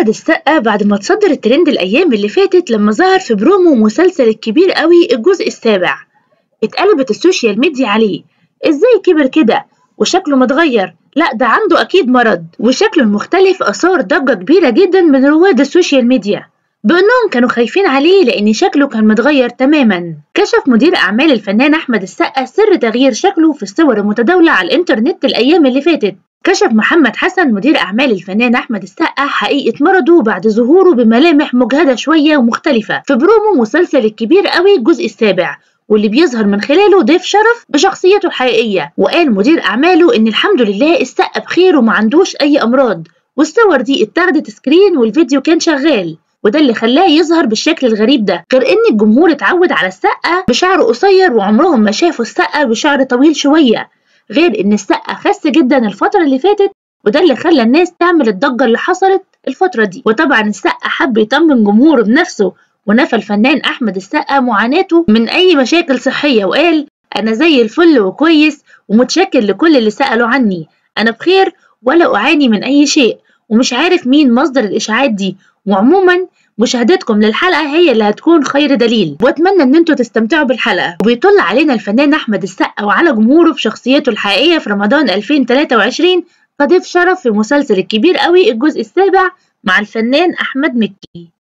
أحمد السقا بعد ما تصدر الترند الأيام اللي فاتت لما ظهر في برومو مسلسل الكبير قوي الجزء السابع اتقلبت السوشيال ميديا عليه ازاي كبر كده وشكله متغير لا ده عنده أكيد مرض وشكله المختلف أثار ضجة كبيرة جدا من رواد السوشيال ميديا بأنهم كانوا خايفين عليه لأن شكله كان متغير تماما كشف مدير أعمال الفنان أحمد السقا سر تغيير شكله في الصور المتداولة على الإنترنت الأيام اللي فاتت كشف محمد حسن مدير أعمال الفنان أحمد السقا حقيقة مرضه بعد ظهوره بملامح مجهدة شوية ومختلفة في برومو مسلسل الكبير قوي الجزء السابع واللي بيظهر من خلاله ضيف شرف بشخصيته الحقيقية وقال مدير أعماله إن الحمد لله السقا بخير وما عندوش أي أمراض والصور دي اتاخدت سكرين والفيديو كان شغال وده اللي خلاه يظهر بالشكل الغريب ده غير ان الجمهور اتعود على السقا بشعر قصير وعمرهم ما شافوا السقا بشعر طويل شويه غير ان السقا خس جدا الفتره اللي فاتت وده اللي خلى الناس تعمل الضجه اللي حصلت الفتره دي وطبعا السقا حب يطمن جمهوره بنفسه ونفى الفنان احمد السقا معاناته من اي مشاكل صحيه وقال انا زي الفل وكويس ومتشكر لكل اللي سالوا عني انا بخير ولا اعاني من اي شيء ومش عارف مين مصدر الاشاعات دي وعموما مشاهدتكم للحلقة هي اللي هتكون خير دليل واتمنى ان انتوا تستمتعوا بالحلقة وبيطل علينا الفنان احمد السقا وعلى جمهوره بشخصيته الحقيقية في رمضان 2023 كضيف شرف في مسلسل الكبير قوي الجزء السابع مع الفنان احمد مكي